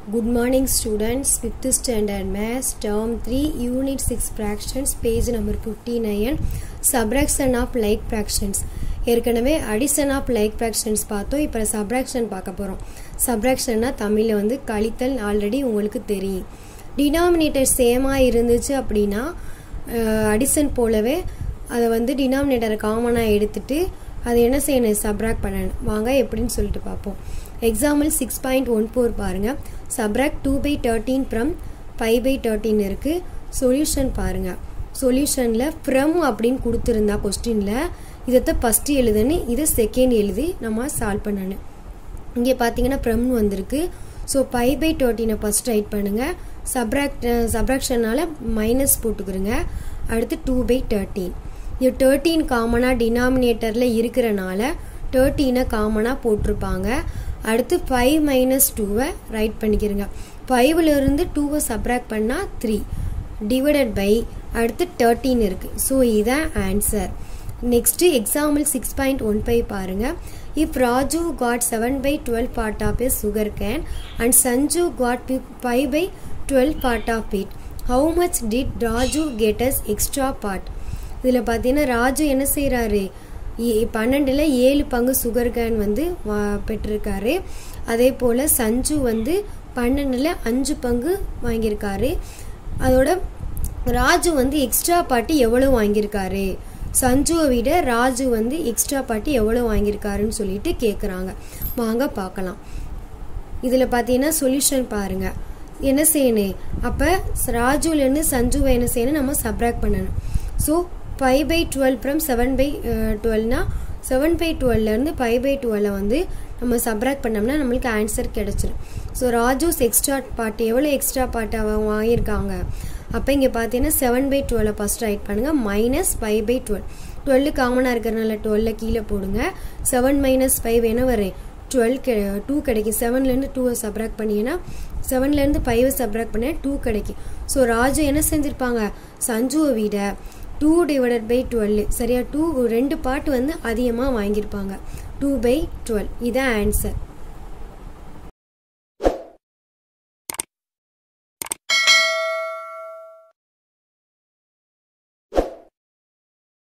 Good morning students, 5th standard maths, term 3, unit 6 fractions, page number 59, subtraction of like fractions. ஏற்கனவே addition of like fractions பார்த்தோம் இப்போ subtraction பார்க்க போகிறோம் சப்ராக்ஷன்னா தமிழில் வந்து கழித்தல் ஆல்ரெடி உங்களுக்கு தெரியும் டினாமினேட்டர் சேமாக இருந்துச்சு அப்படின்னா அடிஷன் போலவே அதை வந்து டினாமினேட்டரை காமனாக எடுத்துட்டு அதை என்ன செய்யணும் சப்ராக்ட் பண்ணணும் வாங்க எப்படின்னு சொல்லிட்டு பார்ப்போம் example six point one four பாருங்கள் subtract two by thirteen from five by thirteen இருக்குது சொல்யூஷன் பாருங்கள் சொல்யூஷனில் ஃப்ரம் அப்படின்னு கொடுத்துருந்தா கொஸ்டினில் இதை ஃபஸ்ட்டு எழுதுன்னு இதை செகண்ட் எழுதி நம்ம சால்வ் பண்ணணும் இங்கே பார்த்தீங்கன்னா ஃப்ரம்னு வந்திருக்கு ஸோ ஃபைவ் பை தேர்ட்டீனை ஃபஸ்ட் ரைட் பண்ணுங்கள் சப்ராக்ட் சப்ராக்ஷனால் மைனஸ் போட்டுக்கிறோங்க அடுத்து டூ பை தேர்ட்டீன் இது தேர்ட்டீன் காமனாக டினாமினேட்டரில் இருக்கிறனால தேர்ட்டீனை காமனாக போட்டிருப்பாங்க அடுத்து ஃபைவ் மைனஸ் டூவை ரைட் பண்ணிக்கிறங்க ஃபைவ்லேருந்து டூவை சப்ராக்ட் பண்ணால் த்ரீ டிவைடட் பை அடுத்து தேர்ட்டீன் இருக்குது ஸோ இதான் answer next example six point one five பாருங்கள் if Raju got seven by twelve part of a sugar cane and Sanju got five by twelve part of it how much did Raju get as extra part இதில் பார்த்தீங்கன்னா ராஜு என்ன செய்கிறாரு பன்னெண்டில் ஏழு பங்கு sugar cane வந்து பெற்றிருக்காரு அதே போல் சஞ்சு வந்து பன்னெண்டில் அஞ்சு பங்கு வாங்கியிருக்காரு அதோட ராஜு வந்து எக்ஸ்ட்ரா பாட்டு எவ்வளோ வாங்கியிருக்காரு சஞ்சுவை விட ராஜு வந்து எக்ஸ்ட்ரா பாட்டு எவ்வளோ வாங்கியிருக்காருன்னு சொல்லிட்டு கேட்குறாங்க வாங்க பார்க்கலாம் இதில் பார்த்தீங்கன்னா சொல்யூஷன் பாருங்கள் என்ன செய்யணும் அப்போ ராஜுலேருந்து சஞ்சுவை என்ன செய்யணும் நம்ம சப்ராக்ட் பண்ணணும் so five by twelve from seven by டுவெல்னா செவன் பை டுவெல்லேருந்து ஃபைவ் பை டுவெல்லை வந்து நம்ம சப்ராக்ட் பண்ணோம்னா நம்மளுக்கு ஆன்சர் கிடச்சிரும் ஸோ ராஜூஸ் எக்ஸ்ட்ரா பாட்டு எவ்வளோ எக்ஸ்ட்ரா பாட்டு அவங்க வாங்கியிருக்காங்க அப்போ இங்கே பார்த்தீங்கன்னா செவன் பை டுவெலை ஃபஸ்ட் ரைட் பண்ணுங்கள் minus five by twelve twelve காமனாக இருக்கிறனால டுவெல்ல கீழே போடுங்க செவன் மைனஸ் ஃபைவ் என்ன வரும் டுவெல் கெ டூ கிடைக்கும் செவன்லேருந்து டூவை சப்ராக்ட் பண்ணிங்கன்னா செவன்லேருந்து ஃபைவை சப்ராக்ட் பண்ண டூ கிடைக்கும் ஸோ ராஜு என்ன செஞ்சுருப்பாங்க சஞ்சுவை விட டூ டிவைடட் பை டுவெல் சரியா டூ ரெண்டு பாட்டு வந்து அதிகமாக வாங்கியிருப்பாங்க டூ பை டுவெல் இதான் ஆன்சர்